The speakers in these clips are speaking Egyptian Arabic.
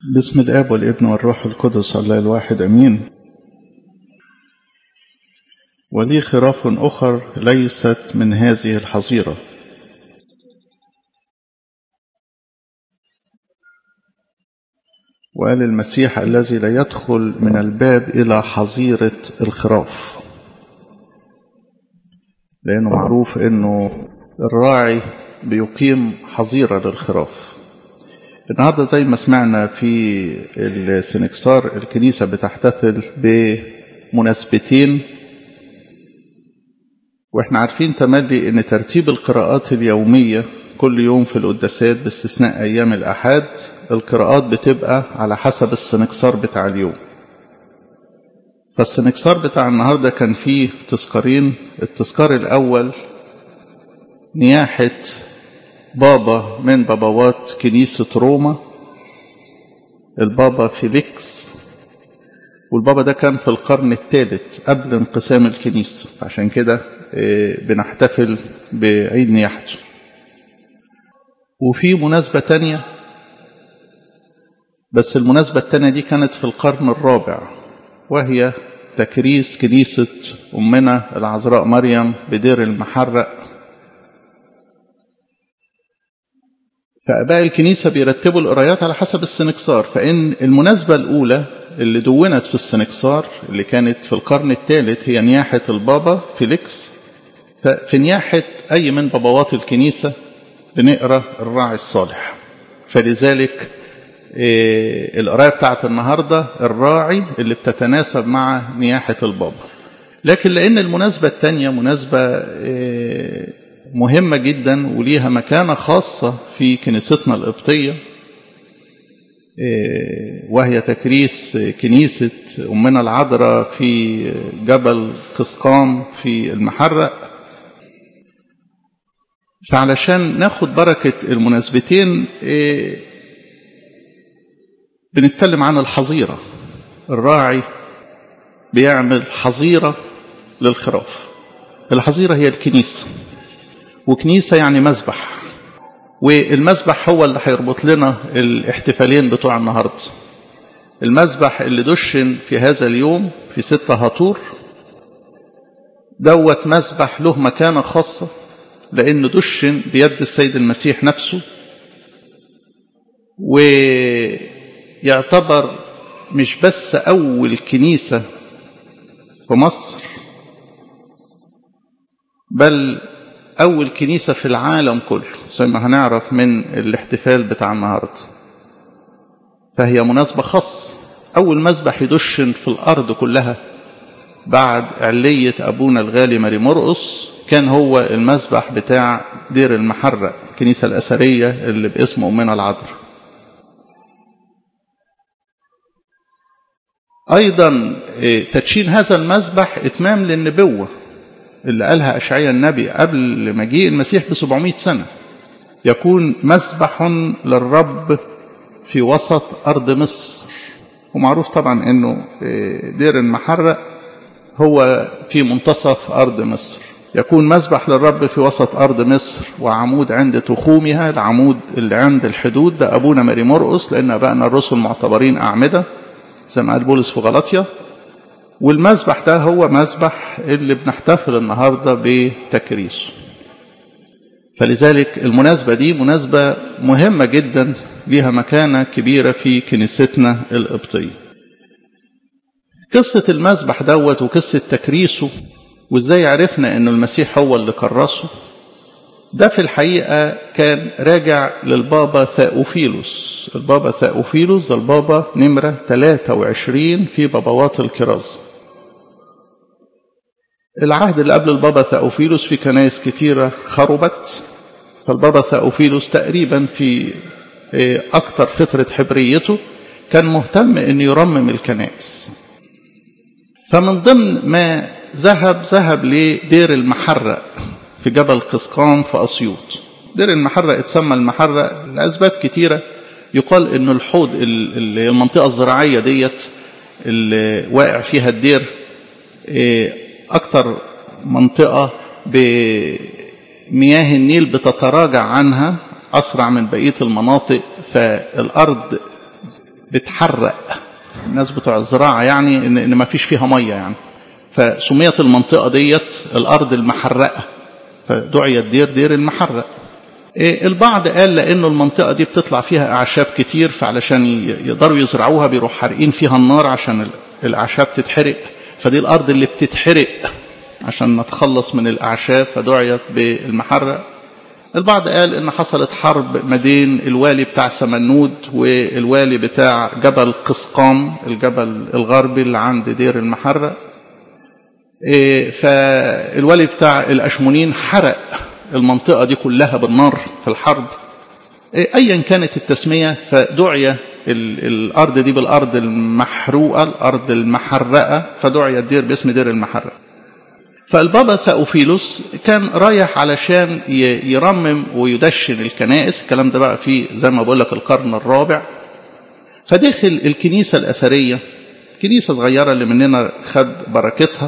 بسم الاب والابن والروح القدس الله الواحد امين ولي خراف اخر ليست من هذه الحظيره وقال المسيح الذي لا يدخل من الباب الى حظيره الخراف لانه معروف انه الراعي بيقيم حظيره للخراف النهارده زي ما سمعنا في السنكسار الكنيسه بتحتفل بمناسبتين واحنا عارفين تملي ان ترتيب القراءات اليوميه كل يوم في القداسات باستثناء ايام الاحاد القراءات بتبقى على حسب السنكسار بتاع اليوم فالسنكسار بتاع النهارده كان فيه تذكارين التذكار الاول نياحه بابا من باباوات كنيسة روما البابا فيليكس والبابا ده كان في القرن الثالث قبل انقسام الكنيسة عشان كده بنحتفل بعيد نياحته وفي مناسبة تانية بس المناسبة التانية دي كانت في القرن الرابع وهي تكريس كنيسة أمنا العذراء مريم بدير المحرق فآباء الكنيسة بيرتبوا القرايات على حسب السنكسار فإن المناسبة الأولى اللي دونت في السنكسار اللي كانت في القرن الثالث هي نياحة البابا فيليكس ففي نياحة أي من بابوات الكنيسة بنقرأ الراعي الصالح فلذلك إيه القراية بتاعت النهاردة الراعي اللي بتتناسب مع نياحة البابا لكن لأن المناسبة الثانية مناسبة إيه مهمة جدا وليها مكانة خاصة في كنيستنا القبطية وهي تكريس كنيسة أمنا العذراء في جبل قسقام في المحرق فعلشان ناخد بركة المناسبتين بنتكلم عن الحظيرة الراعي بيعمل حظيرة للخراف الحظيرة هي الكنيسة وكنيسة يعني مسبح والمسبح هو اللي هيربط لنا الاحتفالين بتوع النهاردة المسبح اللي دشن في هذا اليوم في ستة هطور دوت مسبح له مكانة خاصة لأنه دشن بيد السيد المسيح نفسه ويعتبر مش بس أول كنيسة في مصر بل أول كنيسة في العالم كله زي ما هنعرف من الاحتفال بتاع النهاردة فهي مناسبة خاصة أول مسبح يدشن في الأرض كلها بعد علية أبونا الغالي ماري مرقص كان هو المسبح بتاع دير المحرق الكنيسة الأثرية اللي باسم أمنا العذراء أيضا تدشين هذا المسبح إتمام للنبوة اللي قالها أشعياء النبي قبل مجيء المسيح ب 700 سنة يكون مسبح للرب في وسط أرض مصر ومعروف طبعا أنه دير المحرق هو في منتصف أرض مصر يكون مسبح للرب في وسط أرض مصر وعمود عند تخومها العمود اللي عند الحدود ده أبونا ماري مرقس لأن أبائنا الرسل معتبرين أعمدة زي ما قال بولس في غلطية والمذبح ده هو مذبح اللي بنحتفل النهاردة بتكريسه فلذلك المناسبة دي مناسبة مهمة جدا ليها مكانة كبيرة في كنيستنا القبطية قصة المذبح دوت وقصة تكريسه وازاي عرفنا انه المسيح هو اللي كرسه ده في الحقيقة كان راجع للبابا ثاؤفيلوس البابا ثاؤفيلوس ده البابا نمرة 23 في بابوات الكرازة العهد اللي قبل البابا ثاؤفيلوس في كنايس كتيرة خربت فالبابا ثاؤفيلوس تقريبا في أكتر فترة حبريته كان مهتم أن يرمم الكنائس فمن ضمن ما ذهب ذهب لدير المحرق في جبل قسقام في أسيوط دير المحرق اتسمى المحرق لأسباب كتيرة يقال أن الحوض المنطقة الزراعية ديت اللي واقع فيها الدير أكتر منطقة بمياه النيل بتتراجع عنها أسرع من بقية المناطق فالأرض بتحرق الناس بتوع الزراعة يعني إن, إن ما فيش فيها مية يعني فسميت المنطقة ديت الأرض المحرقة فدعيت دير دير المحرق إيه البعض قال لأنه المنطقة دي بتطلع فيها أعشاب كتير فعلشان يقدروا يزرعوها بيروح حارقين فيها النار عشان الأعشاب تتحرق فدي الأرض اللي بتتحرق عشان نتخلص من الأعشاب فدعيت بالمحرق البعض قال ان حصلت حرب ما بين الوالي بتاع سمنود والوالي بتاع جبل قسقام الجبل الغربي اللي عند دير المحرق فالوالي بتاع الاشمونين حرق المنطقة دي كلها بالنار في الحرب ايا كانت التسمية فدعي الارض دي بالارض المحروقة الارض المحرقة فدعي الدير باسم دير المحرق فالبابا ثاوفيلوس كان رايح علشان يرمم ويدشن الكنائس الكلام ده بقى في زي ما بقول لك القرن الرابع فدخل الكنيسة الأثرية كنيسة صغيرة اللي مننا خد بركتها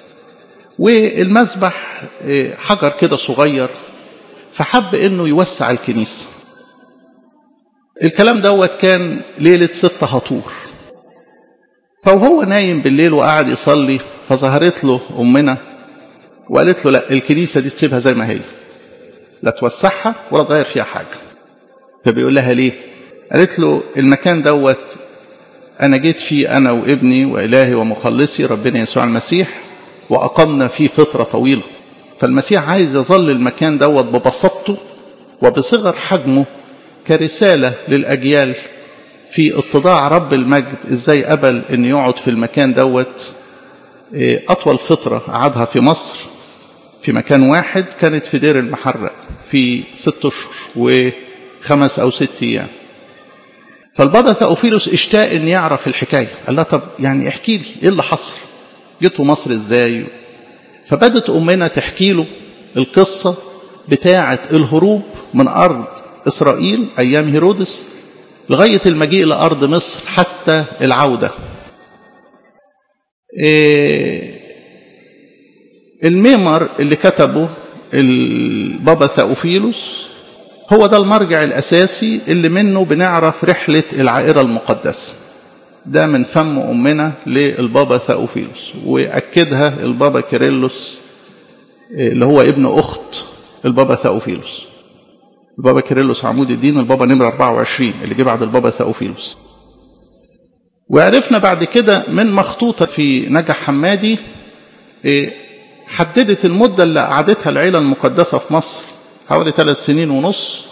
والمسبح حجر كده صغير فحب انه يوسع الكنيسة الكلام دوت كان ليلة ستة هطور فوهو نايم بالليل وقاعد يصلي فظهرت له أمنا وقالت له لا الكنيسة دي تسيبها زي ما هي لا توسعها ولا تغير فيها حاجة فبيقول لها ليه قالت له المكان دوت أنا جيت فيه أنا وابني وإلهي ومخلصي ربنا يسوع المسيح وأقمنا فيه فترة طويلة فالمسيح عايز يظل المكان دوت ببساطته وبصغر حجمه كرسالة للأجيال في اتضاع رب المجد ازاي قبل ان يقعد في المكان دوت اطول فترة قعدها في مصر في مكان واحد كانت في دير المحرق في ست اشهر وخمس او ست ايام فالبابا ثاوفيلوس اشتاق ان يعرف الحكايه قال لها طب يعني احكي لي ايه اللي حصل جيتوا مصر ازاي فبدت امنا تحكي له القصه بتاعه الهروب من ارض اسرائيل ايام هيرودس لغايه المجيء لارض مصر حتى العوده إيه الميمر اللي كتبه البابا ثاوفيلوس هو ده المرجع الأساسي اللي منه بنعرف رحلة العائرة المقدسة ده من فم أمنا للبابا ثاوفيلوس وأكدها البابا كيرلس اللي هو ابن أخت البابا ثاوفيلوس البابا كيرلس عمود الدين البابا نمرة 24 اللي جه بعد البابا ثاوفيلوس وعرفنا بعد كده من مخطوطة في نجح حمادي حددت المدة اللي قعدتها العيلة المقدسة في مصر حوالي ثلاث سنين ونص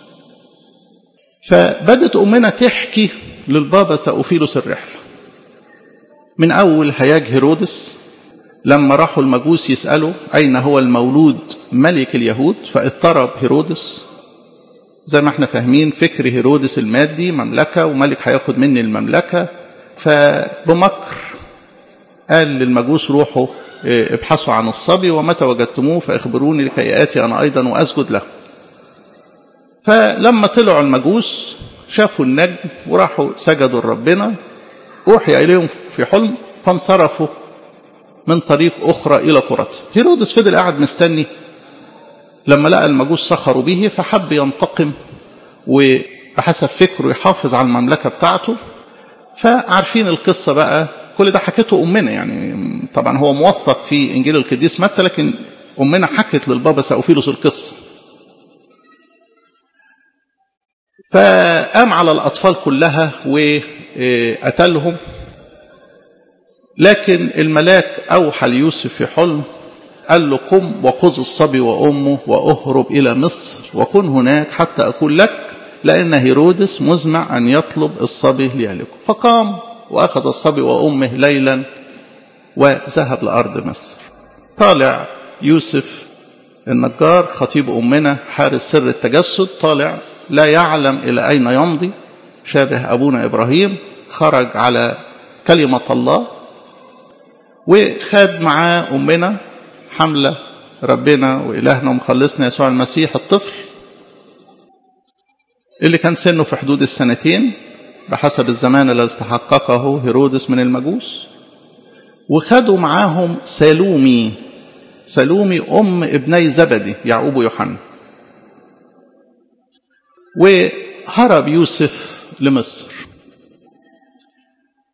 فبدت أمنا تحكي للبابا ثاوفيلوس الرحلة من أول هياج هيرودس لما راحوا المجوس يسألوا أين هو المولود ملك اليهود فاضطرب هيرودس زي ما احنا فاهمين فكر هيرودس المادي مملكة وملك هياخد مني المملكة فبمكر قال للمجوس روحوا ابحثوا عن الصبي ومتى وجدتموه فاخبروني لكي آتي أنا أيضا وأسجد له فلما طلعوا المجوس شافوا النجم وراحوا سجدوا لربنا أوحي إليهم في حلم فانصرفوا من طريق أخرى إلى قرته هيرودس فضل قاعد مستني لما لقى المجوس سخروا به فحب ينتقم وبحسب فكره يحافظ على المملكة بتاعته فعارفين القصة بقى كل ده حكته أمنا يعني طبعا هو موثق في إنجيل القديس متى لكن أمنا حكت للبابا سأوفيلوس القصة فقام على الأطفال كلها وقتلهم لكن الملاك أوحى ليوسف في حلم قال له قم وخذ الصبي وأمه وأهرب إلى مصر وكن هناك حتى أقول لك لأن هيرودس مزمع أن يطلب الصبي ليهلكه فقام وأخذ الصبي وأمه ليلا وذهب لأرض مصر طالع يوسف النجار خطيب أمنا حارس سر التجسد طالع لا يعلم إلى أين يمضي شابه أبونا إبراهيم خرج على كلمة الله وخد معاه أمنا حملة ربنا وإلهنا ومخلصنا يسوع المسيح الطفل اللي كان سنه في حدود السنتين بحسب الزمان الذي استحققه هيرودس من المجوس وخدوا معاهم سالومي سالومي أم ابني زبدي يعقوب ويوحنا وهرب يوسف لمصر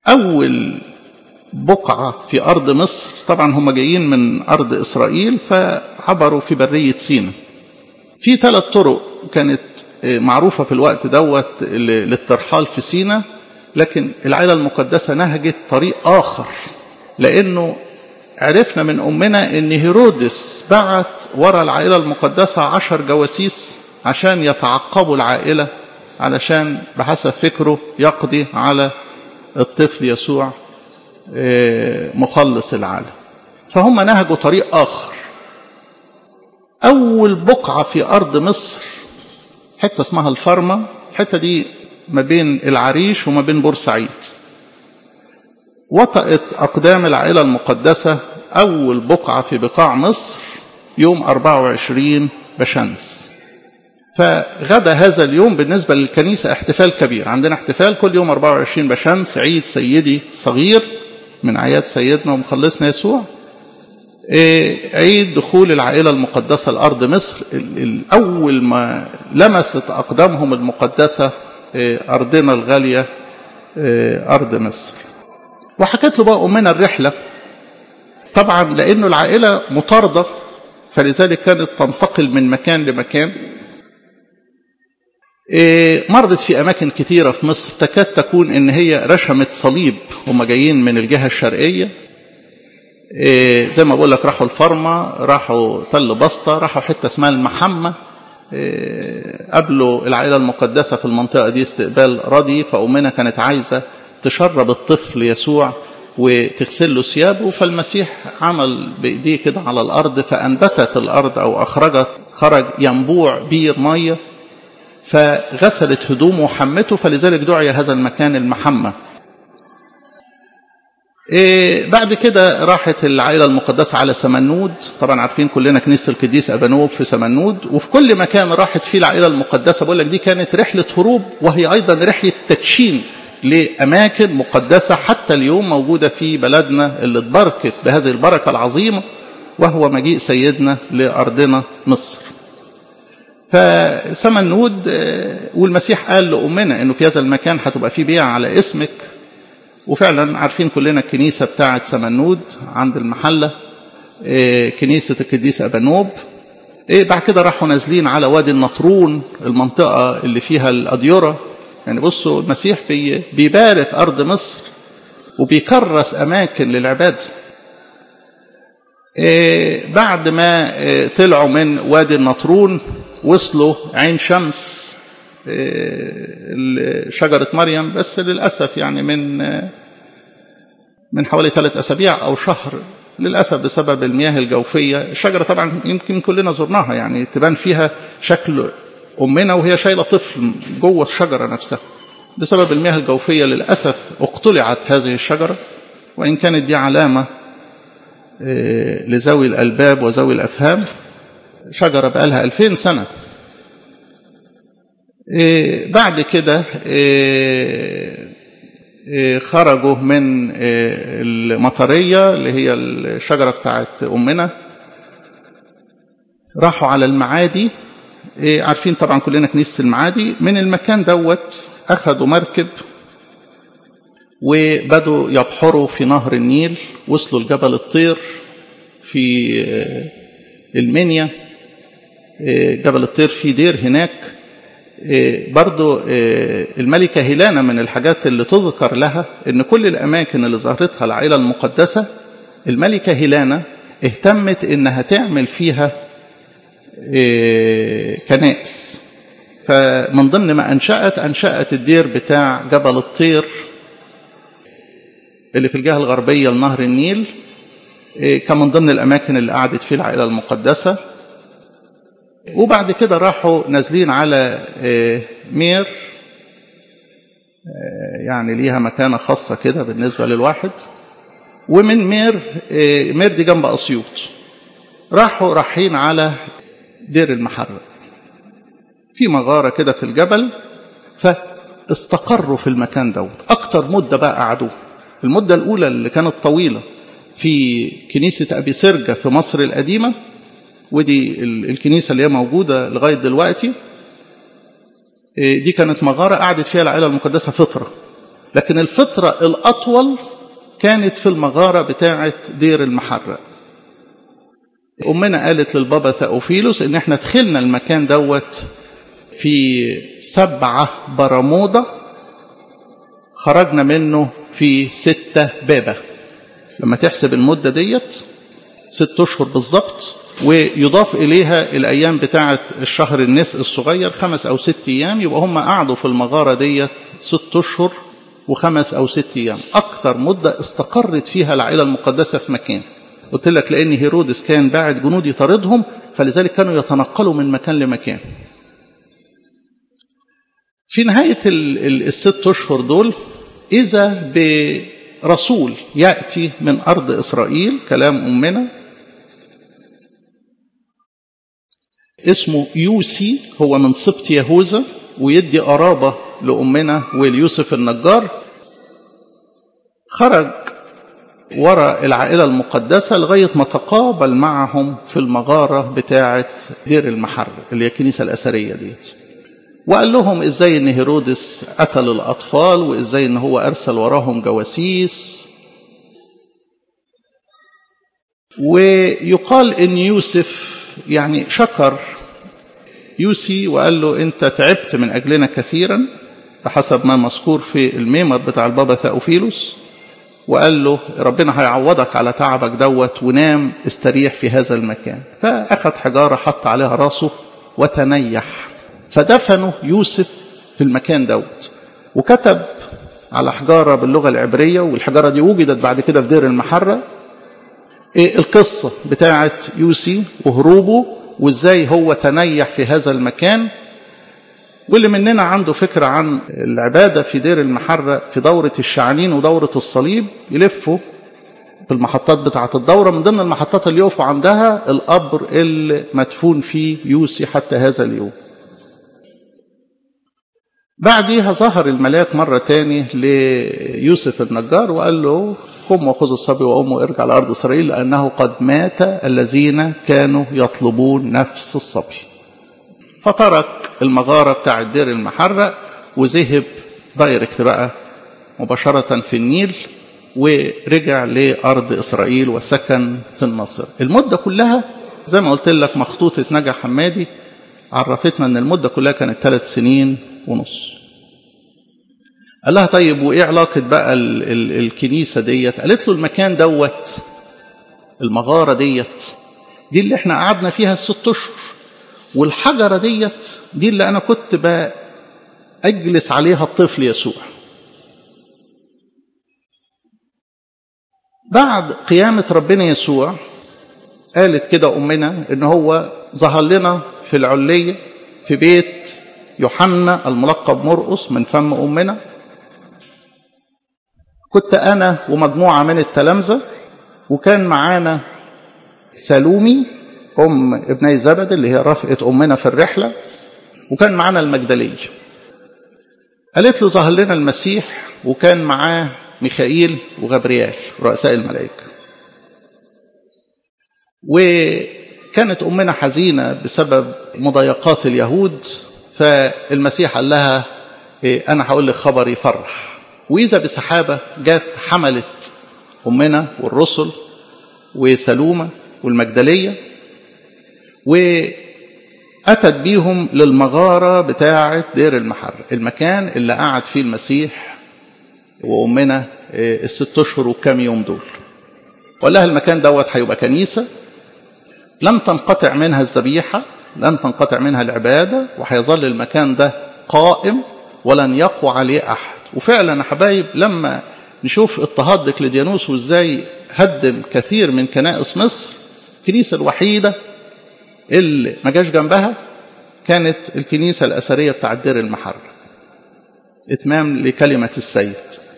أول بقعة في أرض مصر طبعا هم جايين من أرض إسرائيل فعبروا في برية سينا في ثلاث طرق كانت معروفة في الوقت دوت للترحال في سينا لكن العائلة المقدسة نهجت طريق آخر لأنه عرفنا من أمنا أن هيرودس بعت ورا العائلة المقدسة عشر جواسيس عشان يتعقبوا العائلة علشان بحسب فكره يقضي على الطفل يسوع مخلص العالم فهم نهجوا طريق آخر أول بقعة في أرض مصر حتة اسمها الفرمة الحتة دي ما بين العريش وما بين بورسعيد وطأت أقدام العائلة المقدسة أول بقعة في بقاع مصر يوم 24 بشمس فغدا هذا اليوم بالنسبة للكنيسة احتفال كبير عندنا احتفال كل يوم 24 بشمس عيد سيدي صغير من أعياد سيدنا ومخلصنا يسوع عيد دخول العائلة المقدسة لأرض مصر الأول ما لمست أقدامهم المقدسة أرضنا الغالية أرض مصر وحكت له بقى أمنا الرحلة طبعا لأنه العائلة مطاردة فلذلك كانت تنتقل من مكان لمكان مرت في أماكن كثيرة في مصر تكاد تكون إن هي رشمت صليب هم جايين من الجهة الشرقية زي ما بقول لك راحوا الفرمة راحوا تل بسطة راحوا حتة اسمها المحمة قابلوا العائلة المقدسة في المنطقة دي استقبال راضي فأمنا كانت عايزة تشرب الطفل يسوع وتغسل له ثيابه فالمسيح عمل بإيديه كده على الأرض فأنبتت الأرض أو أخرجت خرج ينبوع بير مية فغسلت هدومه وحمته فلذلك دعي هذا المكان المحمة إيه بعد كده راحت العائلة المقدسة على سمنود طبعا عارفين كلنا كنيسة القديس أبانوب في سمنود وفي كل مكان راحت فيه العائلة المقدسة بقول لك دي كانت رحلة هروب وهي أيضا رحلة تدشين لأماكن مقدسة حتى اليوم موجودة في بلدنا اللي اتبركت بهذه البركة العظيمة وهو مجيء سيدنا لأرضنا مصر فسمنود والمسيح قال لأمنا أنه في هذا المكان هتبقى فيه بيع على اسمك وفعلا عارفين كلنا الكنيسة بتاعة سمنود عند المحلة كنيسة القديس أبانوب بعد كده راحوا نازلين على وادي النطرون المنطقة اللي فيها الأديرة يعني بصوا المسيح بيبارك أرض مصر وبيكرس أماكن للعبادة بعد ما طلعوا من وادي النطرون وصلوا عين شمس شجرة مريم بس للأسف يعني من من حوالي ثلاث أسابيع أو شهر للأسف بسبب المياه الجوفية الشجرة طبعا يمكن كلنا زرناها يعني تبان فيها شكل أمنا وهي شايلة طفل جوه الشجرة نفسها بسبب المياه الجوفية للأسف اقتلعت هذه الشجرة وإن كانت دي علامة لذوي الألباب وذوي الأفهام شجرة بقالها ألفين سنة بعد كده خرجوا من المطرية اللي هي الشجرة بتاعت أمنا راحوا على المعادي عارفين طبعا كلنا كنيسة المعادي من المكان دوت أخذوا مركب وبدوا يبحروا في نهر النيل وصلوا لجبل الطير في المنيا جبل الطير في دير هناك برضو الملكة هيلانا من الحاجات اللي تذكر لها ان كل الاماكن اللي ظهرتها العائلة المقدسة الملكة هيلانا اهتمت انها تعمل فيها كنائس فمن ضمن ما انشأت انشأت الدير بتاع جبل الطير اللي في الجهة الغربية لنهر النيل كان من ضمن الاماكن اللي قعدت فيه العائلة المقدسة وبعد كده راحوا نازلين على مير يعني ليها مكانة خاصة كده بالنسبة للواحد ومن مير مير دي جنب أسيوط راحوا رايحين على دير المحرق في مغارة كده في الجبل فاستقروا في المكان دوت أكتر مدة بقى قعدوه المدة الأولى اللي كانت طويلة في كنيسة أبي سرجة في مصر القديمة ودي الكنيسة اللي هي موجودة لغاية دلوقتي دي كانت مغارة قعدت فيها العائلة المقدسة فترة لكن الفترة الأطول كانت في المغارة بتاعة دير المحرق أمنا قالت للبابا ثأوفيلوس إن إحنا دخلنا المكان دوت في سبعة برمودا خرجنا منه في ستة بابا لما تحسب المدة ديت ست أشهر بالظبط ويضاف إليها الأيام بتاعة الشهر النسء الصغير خمس أو ست أيام يبقى هم قعدوا في المغارة ديت ست أشهر وخمس أو ست أيام أكتر مدة استقرت فيها العائلة المقدسة في مكان قلت لك لأن هيرودس كان باعت جنود يطاردهم فلذلك كانوا يتنقلوا من مكان لمكان في نهاية الست أشهر دول إذا برسول يأتي من أرض إسرائيل كلام أمنا اسمه يوسي هو من سبط يهوذا ويدي قرابة لأمنا وليوسف النجار خرج وراء العائلة المقدسة لغاية ما تقابل معهم في المغارة بتاعة دير المحر اللي هي الكنيسة الأثرية ديت وقال لهم ازاي ان هيرودس قتل الاطفال وازاي ان هو ارسل وراهم جواسيس ويقال ان يوسف يعني شكر يوسي وقال له انت تعبت من اجلنا كثيرا بحسب ما مذكور في الميمر بتاع البابا ثاوفيلوس وقال له ربنا هيعوضك على تعبك دوت ونام استريح في هذا المكان فاخذ حجاره حط عليها راسه وتنيح فدفنوا يوسف في المكان دوت وكتب على حجارة باللغة العبرية والحجارة دي وجدت بعد كده في دير المحرة إيه القصة بتاعة يوسي وهروبه وازاي هو تنيح في هذا المكان واللي مننا عنده فكرة عن العبادة في دير المحرة في دورة الشعانين ودورة الصليب يلفوا في المحطات بتاعة الدورة من ضمن المحطات اللي يقفوا عندها القبر اللي مدفون فيه يوسي حتى هذا اليوم بعديها ظهر الملاك مرة تاني ليوسف النجار وقال له قم وخذ الصبي وأمه وارجع لأرض إسرائيل لأنه قد مات الذين كانوا يطلبون نفس الصبي فترك المغارة بتاع الدير المحرق وذهب دايركت بقى مباشرة في النيل ورجع لأرض إسرائيل وسكن في النصر المدة كلها زي ما قلت لك مخطوطة نجا حمادي عرفتنا ان المدة كلها كانت ثلاث سنين ونص قال لها طيب وايه علاقة بقى ال ال الكنيسة ديت قالت له المكان دوت المغارة ديت دي اللي احنا قعدنا فيها الست اشهر والحجرة ديت دي اللي انا كنت بقى اجلس عليها الطفل يسوع بعد قيامة ربنا يسوع قالت كده أمنا إن هو ظهر لنا في العلية في بيت يوحنا الملقب مرقس من فم أمنا كنت أنا ومجموعة من التلامذة وكان معانا سلومي أم ابني زبد اللي هي رفقة أمنا في الرحلة وكان معانا المجدلية قالت له ظهر لنا المسيح وكان معاه ميخائيل وغبريال رؤساء الملائكة وكانت أمنا حزينة بسبب مضايقات اليهود فالمسيح قال لها أنا هقول لك خبر يفرح وإذا بسحابة جت حملت أمنا والرسل وسلومة والمجدلية وأتت بيهم للمغارة بتاعة دير المحر المكان اللي قعد فيه المسيح وأمنا الست أشهر وكام يوم دول وقال لها المكان دوت هيبقى كنيسة لن تنقطع منها الذبيحة لن تنقطع منها العبادة وهيظل المكان ده قائم ولن يقوى عليه أحد وفعلا يا حبايب لما نشوف اضطهاد ديكليديانوس وازاي هدم كثير من كنائس مصر الكنيسة الوحيدة اللي ما جاش جنبها كانت الكنيسة الأثرية بتاع دير المحر إتمام لكلمة السيد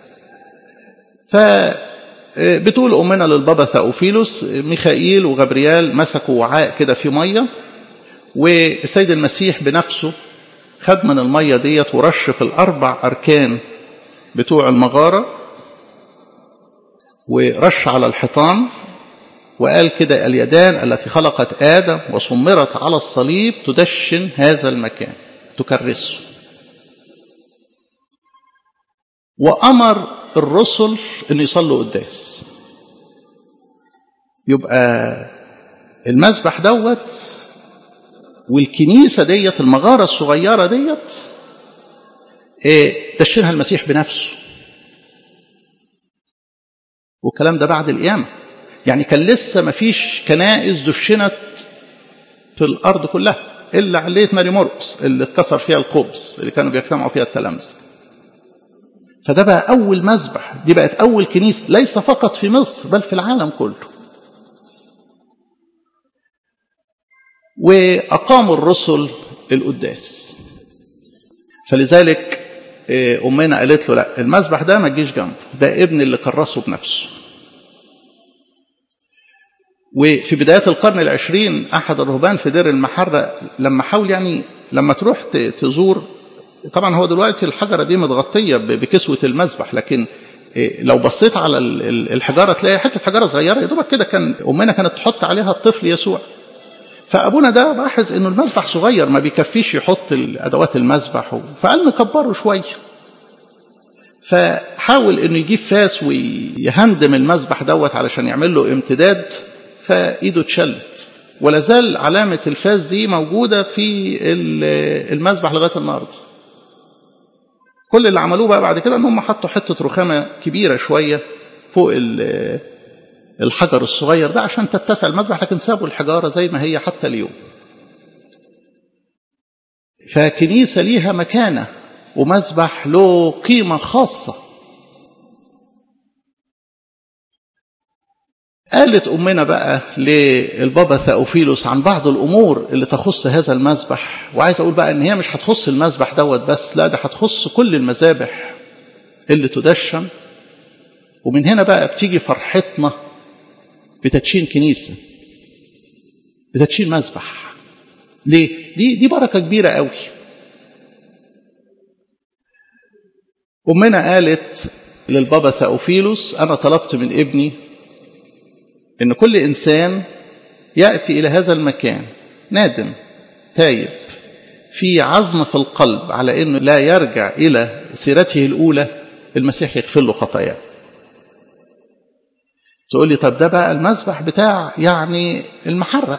فبتقول أمنا للبابا ثأوفيلوس ميخائيل وغبريال مسكوا وعاء كده فيه مية والسيد المسيح بنفسه خد من المية ديت ورش في الأربع أركان بتوع المغارة ورش على الحيطان وقال كده اليدان التي خلقت آدم وصمرت على الصليب تدشن هذا المكان تكرسه وأمر الرسل أن يصلوا قداس يبقى المسبح دوت والكنيسة ديت المغارة الصغيرة ديت دشنها المسيح بنفسه والكلام ده بعد القيامة يعني كان لسه ما فيش كنائس دشنت في الأرض كلها إلا علية ماري مرقس اللي اتكسر فيها الخبز اللي كانوا بيجتمعوا فيها التلامذة فده بقى أول مسبح دي بقت أول كنيسة ليس فقط في مصر بل في العالم كله وأقاموا الرسل القداس فلذلك أمنا قالت له لا المسبح ده ما تجيش جنبه ده ابن اللي كرسه بنفسه وفي بدايات القرن العشرين أحد الرهبان في دير المحرة لما حاول يعني لما تروح تزور طبعا هو دلوقتي الحجرة دي متغطية بكسوة المسبح لكن لو بصيت على الحجارة تلاقي حتة حجارة صغيرة يا دوبك كده كان أمنا كانت تحط عليها الطفل يسوع فأبونا ده لاحظ إنه المسبح صغير ما بيكفيش يحط أدوات المسبح فقال نكبره شوية فحاول إنه يجيب فاس ويهندم المسبح دوت علشان يعمل له امتداد فإيده اتشلت ولا زال علامة الفاس دي موجودة في المسبح لغاية النهارده كل اللي عملوه بقى بعد كده ان هم حطوا حته رخامه كبيره شويه فوق الحجر الصغير ده عشان تتسع المذبح لكن سابوا الحجاره زي ما هي حتى اليوم فكنيسه ليها مكانه ومذبح له قيمه خاصه قالت أمنا بقى للبابا ثأوفيلوس عن بعض الأمور اللي تخص هذا المذبح وعايز أقول بقى إن هي مش هتخص المذبح دوت بس لا ده هتخص كل المذابح اللي تدشن ومن هنا بقى بتيجي فرحتنا بتدشين كنيسة بتدشين مذبح ليه؟ دي دي بركة كبيرة قوي أمنا قالت للبابا ثأوفيلوس أنا طلبت من ابني ان كل انسان ياتي الى هذا المكان نادم تايب في عزم في القلب على انه لا يرجع الى سيرته الاولى المسيح يغفر له خطاياه تقول لي طب ده بقى المسبح بتاع يعني المحرق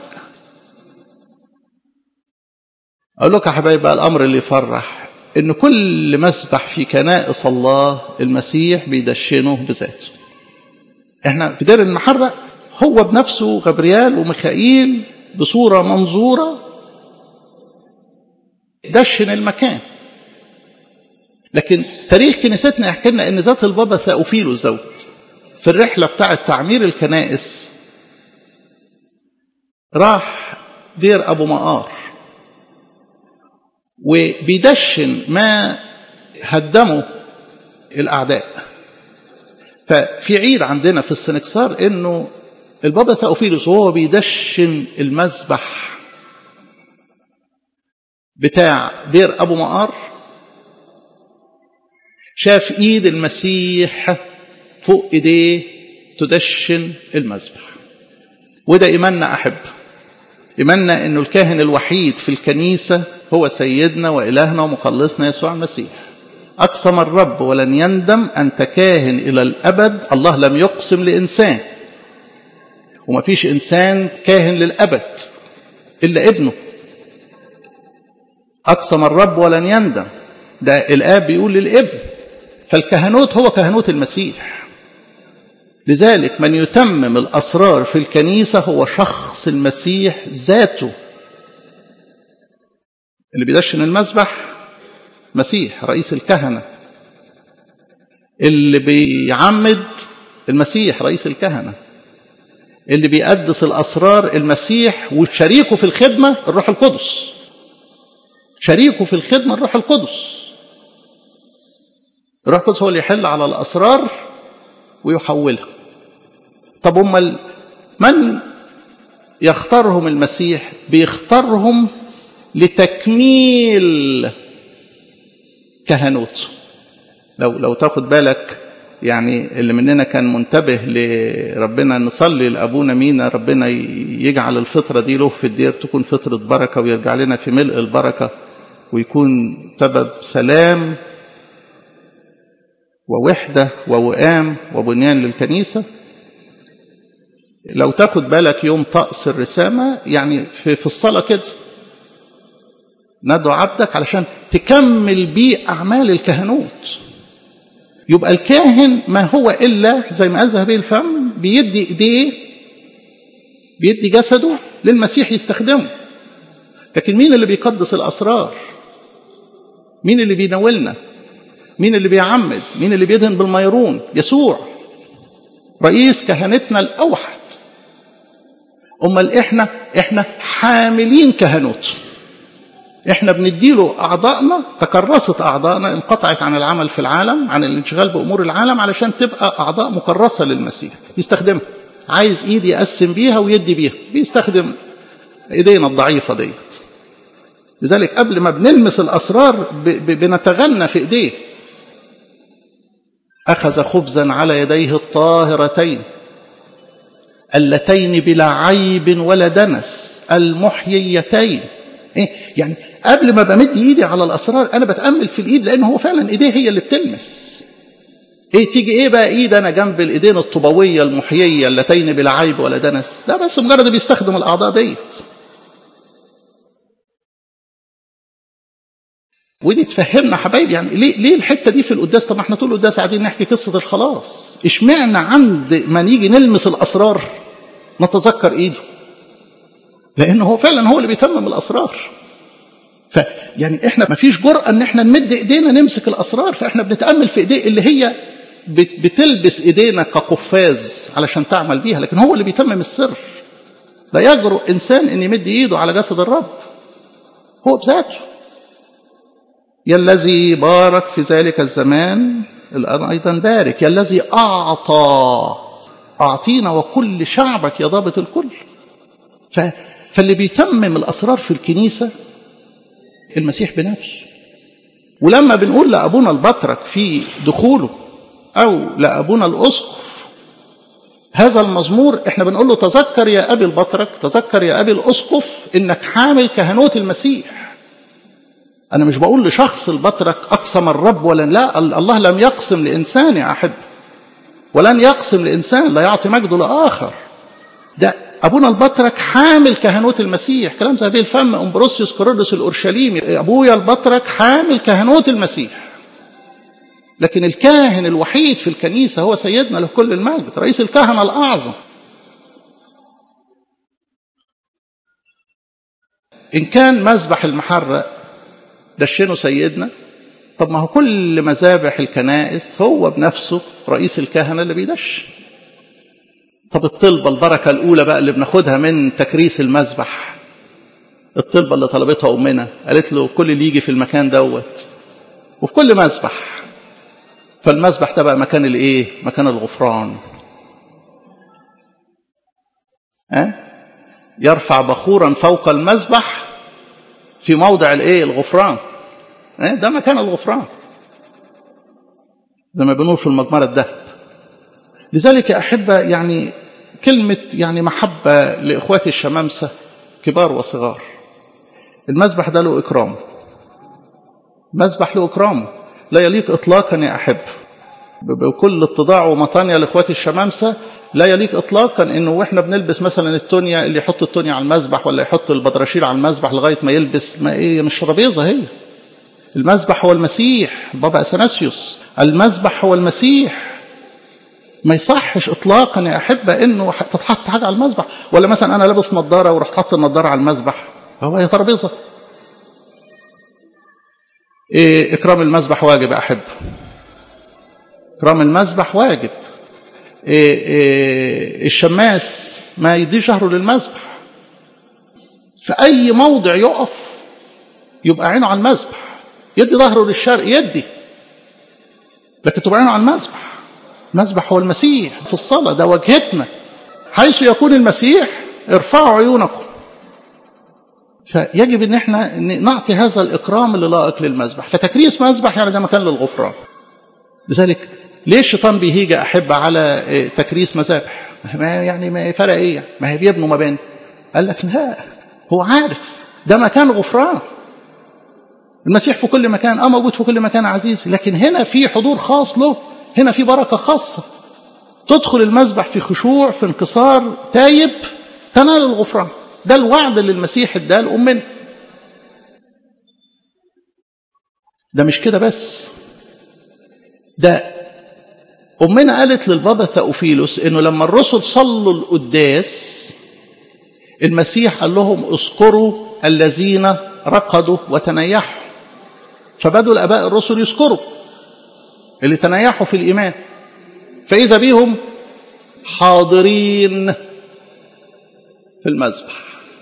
اقول لك يا حبايبي بقى الامر اللي يفرح ان كل مسبح في كنائس الله المسيح بيدشنه بذاته احنا في دير المحرق هو بنفسه غبريال وميخائيل بصورة منظورة دشن المكان لكن تاريخ كنيستنا يحكي لنا ان ذات البابا ثاوفيلوس دوت في الرحلة بتاعة تعمير الكنائس راح دير أبو مقار وبيدشن ما هدمه الأعداء ففي عيد عندنا في السنكسار انه البابا ثاوفيلوس وهو بيدشن المذبح بتاع دير ابو مقار شاف ايد المسيح فوق ايديه تدشن المذبح وده ايماننا احب ايماننا انه الكاهن الوحيد في الكنيسه هو سيدنا والهنا ومخلصنا يسوع المسيح أقسم الرب ولن يندم أنت كاهن إلى الأبد الله لم يقسم لإنسان وما فيش إنسان كاهن للأبد إلا ابنه أقسم الرب ولن يندم ده الآب بيقول للابن فالكهنوت هو كهنوت المسيح لذلك من يتمم الأسرار في الكنيسة هو شخص المسيح ذاته اللي بيدشن المذبح مسيح رئيس الكهنة اللي بيعمد المسيح رئيس الكهنة اللي بيقدس الأسرار المسيح وشريكه في الخدمة الروح القدس شريكه في الخدمة الروح القدس الروح القدس هو اللي يحل على الأسرار ويحولها طب هم من يختارهم المسيح بيختارهم لتكميل كهنوت لو لو تاخد بالك يعني اللي مننا كان منتبه لربنا نصلي لابونا مينا ربنا يجعل الفطره دي له في الدير تكون فطره بركه ويرجع لنا في ملء البركه ويكون سبب سلام ووحدة ووئام وبنيان للكنيسة لو تاخد بالك يوم طقس الرسامة يعني في, في الصلاة كده ندعو عبدك علشان تكمل بيه أعمال الكهنوت يبقى الكاهن ما هو إلا زي ما قال ذهبي الفم بيدي إيديه بيدي جسده للمسيح يستخدمه لكن مين اللي بيقدس الأسرار مين اللي بيناولنا مين اللي بيعمد مين اللي بيدهن بالميرون يسوع رئيس كهنتنا الأوحد أمال إحنا إحنا حاملين كهنوت إحنا بنديله أعضائنا تكرست أعضائنا انقطعت عن العمل في العالم عن الانشغال بأمور العالم علشان تبقى أعضاء مكرسة للمسيح يستخدمها عايز إيد يقسم بيها ويدي بيها بيستخدم إيدينا الضعيفة ديت لذلك قبل ما بنلمس الأسرار بنتغنى في إيديه أخذ خبزا على يديه الطاهرتين اللتين بلا عيب ولا دنس المحييتين إيه؟ يعني قبل ما بمد ايدي على الاسرار انا بتامل في الايد لان هو فعلا ايديه هي اللي بتلمس ايه تيجي ايه بقى ايد انا جنب الايدين الطوبويه المحييه اللتين بلا عيب ولا دنس ده بس مجرد بيستخدم الاعضاء ديت ودي تفهمنا حبايبي يعني ليه ليه الحته دي في القداس طب ما احنا طول القداس قاعدين نحكي قصه الخلاص اشمعنى عند ما نيجي نلمس الاسرار نتذكر ايده لان هو فعلا هو اللي بيتمم الاسرار فيعني احنا ما فيش جرأة ان احنا نمد ايدينا نمسك الاسرار فاحنا بنتامل في ايديه اللي هي بتلبس ايدينا كقفاز علشان تعمل بيها لكن هو اللي بيتمم السر لا يجرؤ انسان ان يمد ايده على جسد الرب هو بذاته يا الذي بارك في ذلك الزمان الآن أيضا بارك يا الذي أعطى أعطينا وكل شعبك يا ضابط الكل ف... فاللي بيتمم الأسرار في الكنيسة المسيح بنفسه ولما بنقول لأبونا البطرك في دخوله أو لأبونا الأسقف هذا المزمور احنا بنقول له تذكر يا أبي البطرك تذكر يا أبي الأسقف إنك حامل كهنوت المسيح أنا مش بقول لشخص البطرك أقسم الرب ولا لا الله لم يقسم لإنسان يا أحب ولن يقسم لإنسان لا يعطي مجده لآخر ده أبونا البطرك حامل كهنوت المسيح كلام زي الفم أمبروسيوس كورولوس الأورشليمي أبويا البطرك حامل كهنوت المسيح لكن الكاهن الوحيد في الكنيسة هو سيدنا له كل المجد رئيس الكهنة الأعظم إن كان مذبح المحرق دشنه سيدنا طب ما هو كل مذابح الكنائس هو بنفسه رئيس الكهنة اللي بيدش طب الطلبة البركة الأولى بقى اللي بناخدها من تكريس المذبح الطلبة اللي طلبتها أمنا قالت له كل اللي يجي في المكان دوت وفي كل مذبح فالمذبح ده بقى مكان الايه مكان الغفران أه؟ يرفع بخورا فوق المذبح في موضع الايه الغفران أه؟ ده مكان الغفران زي ما بنقول في المجمرة الذهب لذلك يا أحبة يعني كلمة يعني محبة لإخواتي الشمامسة كبار وصغار المذبح ده له إكرام مذبح له إكرامه لا يليق إطلاقا يا أحب بكل اتضاع ومطانية لإخواتي الشمامسة لا يليق إطلاقا إنه وإحنا بنلبس مثلا التونيا اللي يحط التونيا على المذبح ولا يحط البدرشيل على المذبح لغاية ما يلبس ما إيه مش ترابيزة هي المذبح هو المسيح بابا أثناسيوس المذبح هو المسيح ما يصحش اطلاقا يا احبه انه تتحط حاجه على المذبح ولا مثلا انا لابس نظاره ورحت حاطط النظاره على المذبح هو هي ترابيزه إيه اكرام المذبح واجب يا احب اكرام المذبح واجب إيه إيه الشماس ما يدي شهره للمذبح في اي موضع يقف يبقى عينه على المذبح يدي ظهره للشرق يدي لكن تبقى عينه على المذبح المذبح هو المسيح في الصلاة ده وجهتنا حيث يكون المسيح ارفعوا عيونكم فيجب ان احنا نعطي هذا الاكرام اللي لائق للمذبح فتكريس مذبح يعني ده مكان للغفران لذلك ليه الشيطان بيهيج احب على تكريس مذابح ما يعني ما فرق ايه ما هي بيبنوا مباني قال لك لا هو عارف ده مكان غفران المسيح في كل مكان اه موجود في كل مكان عزيز لكن هنا في حضور خاص له هنا في بركة خاصة تدخل المذبح في خشوع في انكسار تايب تنال الغفران ده الوعد اللي المسيح اداه لأمنا ده مش كده بس ده أمنا قالت للبابا ثأوفيلوس إنه لما الرسل صلوا القداس المسيح قال لهم اذكروا الذين رقدوا وتنيحوا فبدوا الآباء الرسل يذكروا اللي تنيحوا في الإيمان فإذا بيهم حاضرين في المذبح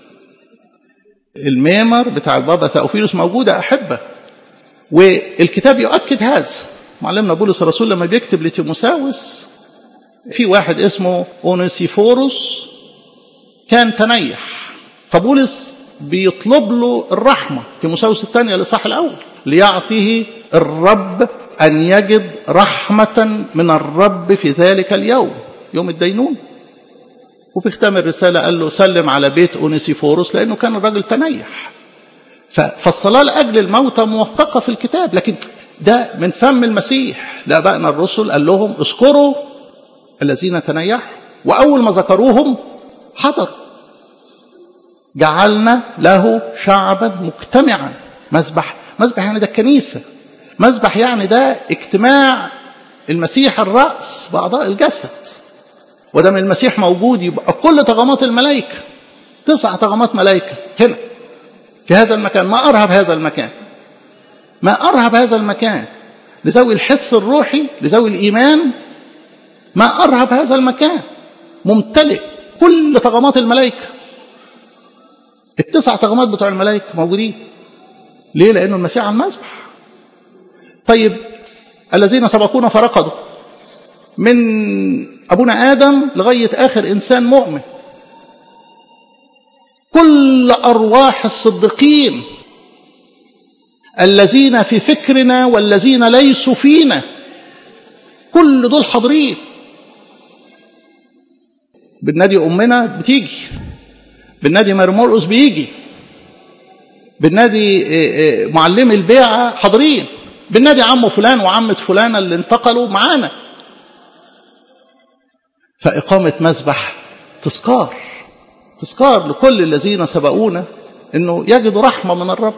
الميمر بتاع البابا ثأوفيلوس موجودة أحبة والكتاب يؤكد هذا معلمنا بولس الرسول لما بيكتب لتيموساوس في واحد اسمه اونيسيفوروس كان تنيح فبولس بيطلب له الرحمه تيموساوس الثانيه الاصحاح الاول ليعطيه الرب ان يجد رحمه من الرب في ذلك اليوم يوم الدينون وفي ختام الرساله قال له سلم على بيت اونيسيفوروس لانه كان الراجل تنيح فالصلاه لاجل الموتى موثقه في الكتاب لكن ده من فم المسيح لابائنا الرسل قال لهم اذكروا الذين تنيحوا واول ما ذكروهم حضروا جعلنا له شعبا مجتمعا مذبح مذبح يعني ده الكنيسه مذبح يعني ده اجتماع المسيح الراس باعضاء الجسد ودام المسيح موجود يبقى كل طغمات الملائكه تسع طغمات ملائكه هنا في هذا المكان ما ارهب هذا المكان ما أرهب هذا المكان لذوي الحث الروحي لذوي الإيمان ما أرهب هذا المكان ممتلئ كل طغمات الملائكة التسع طغمات بتوع الملائكة موجودين ليه؟ لأنه المسيح على المذبح طيب الذين سبقونا فرقدوا من أبونا آدم لغاية آخر إنسان مؤمن كل أرواح الصديقين الذين في فكرنا والذين ليسوا فينا كل دول حاضرين بالنادي أمنا بتيجي بالنادي مرمرقس بيجي بالنادي معلم البيعة حاضرين بالنادي عمه فلان وعمة فلانة اللي انتقلوا معانا فإقامة مذبح تذكار تذكار لكل الذين سبقونا انه يجدوا رحمة من الرب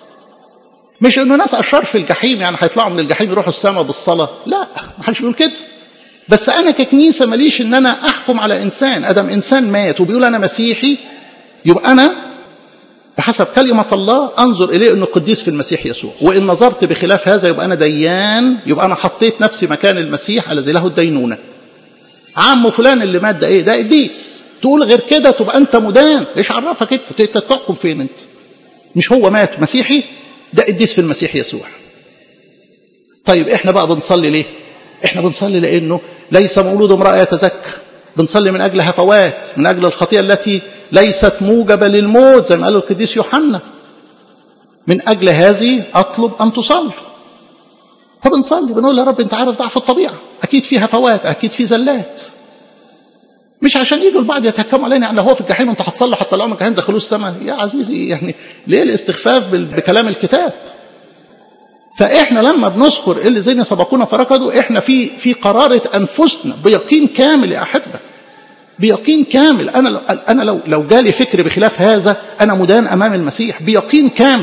مش انه ناس اشرار في الجحيم يعني هيطلعوا من الجحيم يروحوا السماء بالصلاه لا ما حدش بيقول كده بس انا ككنيسه ماليش ان انا احكم على انسان ادم انسان مات وبيقول انا مسيحي يبقى انا بحسب كلمة الله أنظر إليه أنه قديس في المسيح يسوع وإن نظرت بخلاف هذا يبقى أنا ديان يبقى أنا حطيت نفسي مكان المسيح الذي له الدينونة عمه فلان اللي مات ده إيه ده قديس تقول غير كده تبقى أنت مدان إيش عرفك أنت أنت تحكم فين أنت مش هو مات مسيحي ده قديس في المسيح يسوع طيب احنا بقى بنصلي ليه احنا بنصلي لانه ليس مولود امراه يتزكى بنصلي من اجل هفوات من اجل الخطيئه التي ليست موجبه للموت زي ما قال القديس يوحنا من اجل هذه اطلب ان تصلوا فبنصلي بنقول يا رب انت عارف ضعف الطبيعه اكيد في هفوات اكيد في زلات مش عشان يجوا البعض يتهكموا علينا يعني هو في الجحيم انت هتصلي هتطلعوا من الجحيم دخلوه السماء يا عزيزي يعني ليه الاستخفاف بكلام الكتاب فاحنا لما بنذكر اللي زينا سبقونا فركضوا احنا في في قراره انفسنا بيقين كامل يا احبه بيقين كامل انا لو انا لو لو جالي فكر بخلاف هذا انا مدان امام المسيح بيقين كامل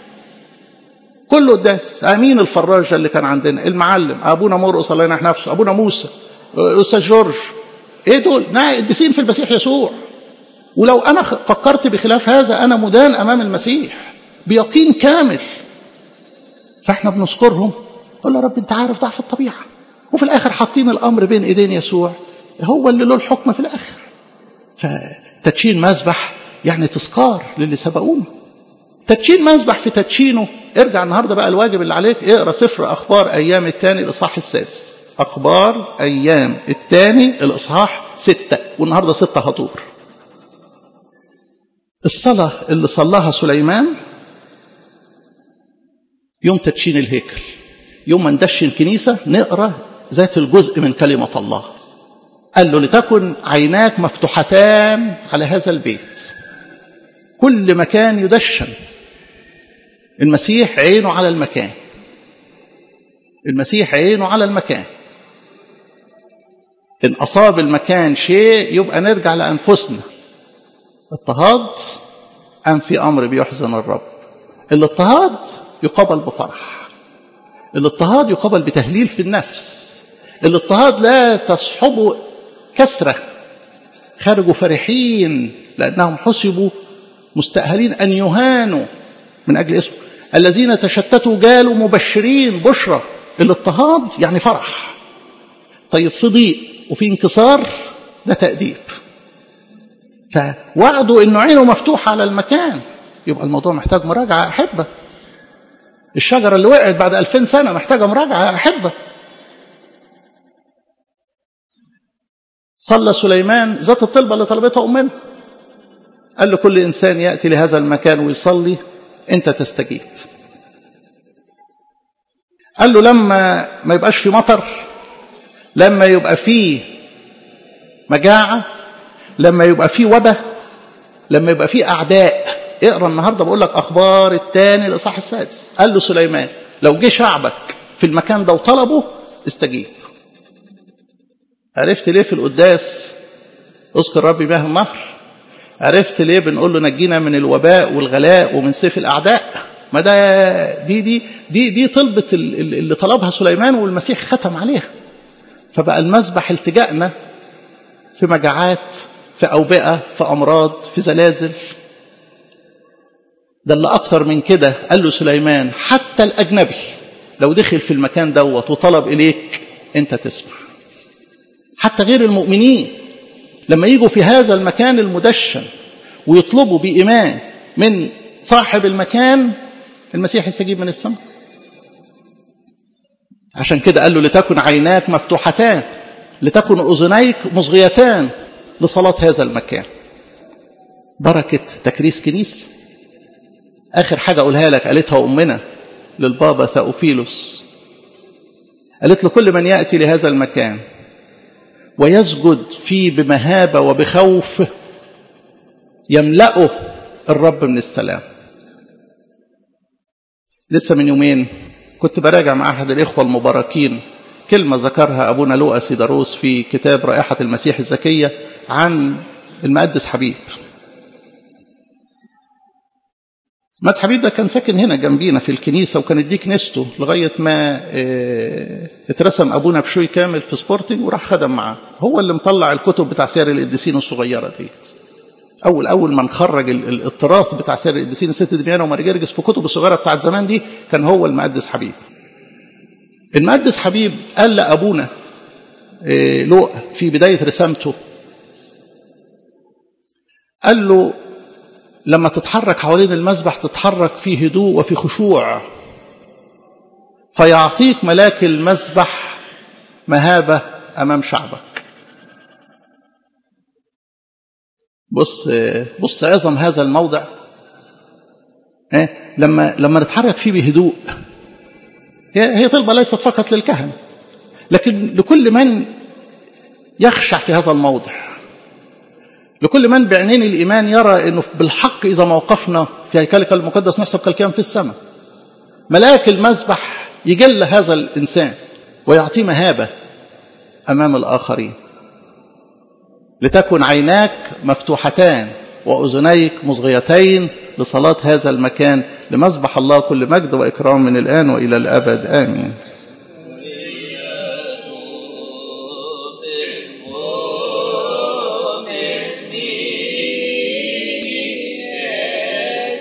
كله قداس امين الفراجه اللي كان عندنا المعلم ابونا مرقص الله ينح نفسه ابونا موسى استاذ جورج ايه دول قديسين في المسيح يسوع ولو انا فكرت بخلاف هذا انا مدان امام المسيح بيقين كامل فاحنا بنذكرهم نقول له رب انت عارف ضعف الطبيعه وفي الاخر حاطين الامر بين ايدين يسوع هو اللي له الحكم في الاخر فتدشين مذبح يعني تذكار للي سبقونا تدشين مذبح في تدشينه ارجع النهارده بقى الواجب اللي عليك اقرا سفر اخبار ايام الثاني الاصحاح السادس اخبار ايام الثاني الاصحاح ستة والنهارده ستة هطور الصلاة اللي صلاها سليمان يوم تدشين الهيكل يوم ما ندشن كنيسة نقرأ ذات الجزء من كلمة الله قال له لتكن عيناك مفتوحتان على هذا البيت كل مكان يدشن المسيح عينه على المكان المسيح عينه على المكان إن أصاب المكان شيء يبقى نرجع لأنفسنا اضطهاد أم في أمر بيحزن الرب الاضطهاد يقابل بفرح الاضطهاد يقابل بتهليل في النفس الاضطهاد لا تصحبه كسرة خرجوا فرحين لأنهم حسبوا مستأهلين أن يهانوا من أجل اسمه الذين تشتتوا جالوا مبشرين بشرى الاضطهاد يعني فرح طيب في ضيق وفي انكسار ده تأديب فوعدوا انه عينه مفتوحة على المكان يبقى الموضوع محتاج مراجعة أحبة الشجرة اللي وقعت بعد ألفين سنة محتاجة مراجعة أحبة صلى سليمان ذات الطلبة اللي طلبتها أمنا قال له كل إنسان يأتي لهذا المكان ويصلي أنت تستجيب قال له لما ما يبقاش في مطر لما يبقى فيه مجاعة لما يبقى فيه وباء لما يبقى فيه أعداء اقرا النهارده بقول لك أخبار الثاني الإصحاح السادس قال له سليمان لو جه شعبك في المكان ده وطلبه استجيب عرفت ليه في القداس اذكر ربي به النهر عرفت ليه بنقول له نجينا من الوباء والغلاء ومن سيف الأعداء ما ده دي دي دي دي طلبة اللي طلبها سليمان والمسيح ختم عليها فبقى المذبح التجائنا في مجاعات في أوبئة في أمراض في زلازل ده اللي أكتر من كده قال له سليمان حتى الأجنبي لو دخل في المكان دوت وطلب إليك أنت تسمع حتى غير المؤمنين لما يجوا في هذا المكان المدشن ويطلبوا بإيمان من صاحب المكان المسيح يستجيب من السماء عشان كده قال له لتكن عيناك مفتوحتان لتكن أذنيك مصغيتان لصلاة هذا المكان بركة تكريس كنيس آخر حاجة أقولها لك قالتها أمنا للبابا ثأوفيلوس قالت له كل من يأتي لهذا المكان ويسجد فيه بمهابة وبخوف يملأه الرب من السلام لسه من يومين كنت براجع مع أحد الإخوة المباركين كلمة ذكرها أبونا لوقا سيداروس في كتاب رائحة المسيح الزكية عن المقدس حبيب مات حبيب ده كان ساكن هنا جنبينا في الكنيسة وكانت دي كنيسته لغاية ما اه اترسم أبونا بشوي كامل في سبورتنج وراح خدم معاه هو اللي مطلع الكتب بتاع سير القديسين الصغيرة ديت أول أول ما نخرج التراث بتاع سير القديسين ست دميانة وماري جرجس في كتب الصغيرة بتاعت زمان دي كان هو المقدس حبيب المقدس حبيب قال لأبونا اه لوقا في بداية رسامته قال له لما تتحرك حوالين المذبح تتحرك في هدوء وفي خشوع فيعطيك ملاك المذبح مهابة أمام شعبك بص بص عظم هذا الموضع لما لما نتحرك فيه بهدوء هي طلبة ليست فقط للكهنة لكن لكل من يخشع في هذا الموضع لكل من بعينين الإيمان يرى أنه بالحق إذا موقفنا في هيكلك المقدس نحسب كالكيان في السماء ملاك المذبح يجل هذا الإنسان ويعطيه مهابة أمام الآخرين لتكن عيناك مفتوحتان وأذنيك مصغيتين لصلاة هذا المكان لمذبح الله كل مجد وإكرام من الآن وإلى الأبد آمين